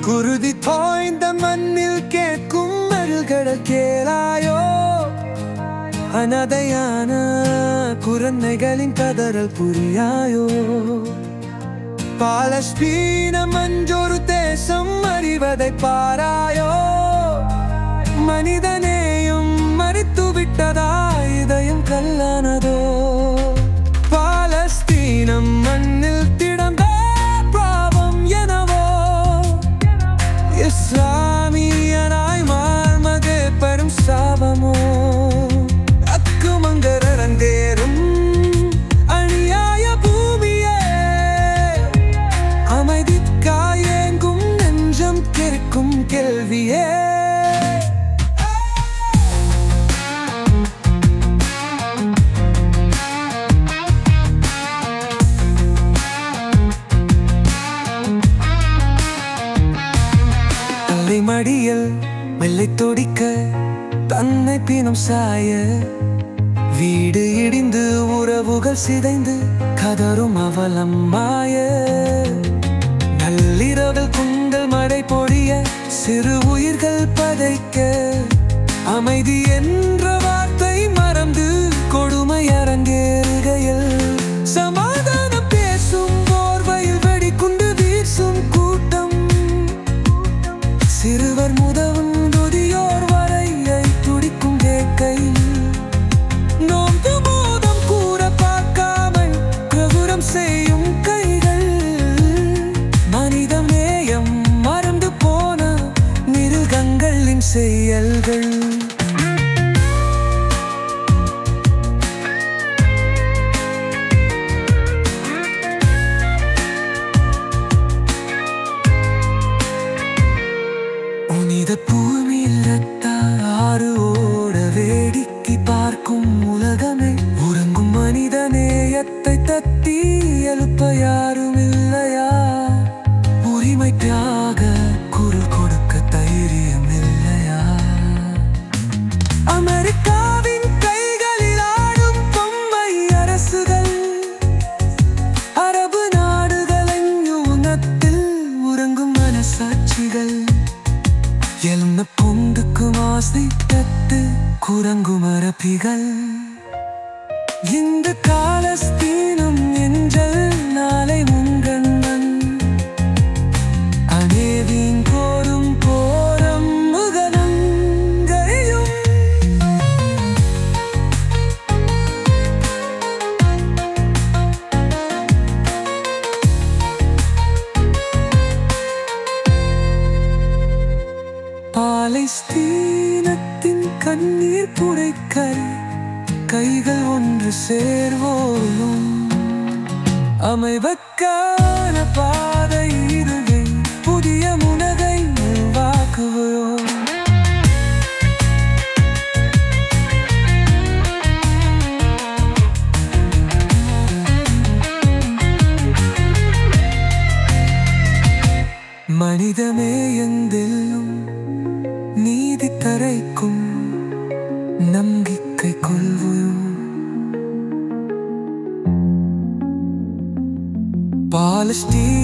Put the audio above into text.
குருதி தோய்ந்த மண்ணில் கேட்கும் மருள்கடல் கேளாயோ அனதையான குரந்தைகளின் கதறல் புரியாயோ பாலஸ்தீன மஞ்சொரு தேசம் அறிவதை பாராயோ மனிதனேயும் மறித்து விட்டதா இதயம் கல்லானதோ பாலஸ்தீனம் மண்ணில் திடந்த பாவம் எனவோ இஸ்லாமியனாய் மார்மது பெரும் சாபமோ அக்குமங்கரந்தேரும் அநியாய பூமியே அமைதிக்காயேங்கும் நெஞ்சம் கேட்கும் கேள்வியே தலை மடியில் மெல்லை தொடிக்க தன்னை பினும் சாய வீடு இடிந்து உறவுகள் சிதைந்து கதரும் அவலம் மாய நள்ளிரவில் குண்டல் மழை பொழிய சிறு உயிர்கள் பதைக்க அமைதி என்ற வார்த்தை மறந்து கொடுமை அரங்கேறுகையில் சமாதானம் பேசும் போர்வையில் வெடிக்குண்டு வீசும் கூட்டம் சிறுவர் முதவும் துதியோர் வரையை துடிக்கும் கேட்கை நோம்பு மோதம் கூற பார்க்காமல் பிரபுரம் செய்யும் கைகள் மனிதம் நேயம் மறந்து போன மிருகங்களின் செயல்கள் புனித பூமியில் ரத்தால் ஆறு ஓட வேடிக்கை பார்க்கும் உலகமே உறங்கும் மனித நேயத்தை தட்டி எழுப்ப யாரும் இல்லையா உரிமைக்காக குரல் கொடுக்க தைரியம் இல்லையா அமெரிக்காவின் கைகளில் ஆடும் பொம்மை அரசுகள் அரபு நாடுகளின் யூனத்தில் உறங்கும் மனசாட்சிகள் எழுந்த பொந்துக்கும் ஆசை தட்டு குரங்கும் அரபிகள் இந்த காலஸ்தீனம் என்றல் நாளை முங்கண்ணன் அநேவின் போரும் போரம் முகனம் கரையும் பாலஸ்தீனத்தின் கண்ணீர் புடைக்கரை கைகள் ஒன்று சேர்வோம் அமைவக்கான பாதை இதுவே புதிய முனகை உருவாக்குவோம் மனிதமே எந்தெல்லும் நீதி தரைக்கும் நம்பிக்கை கொள்வோம் பாலஸ்தீன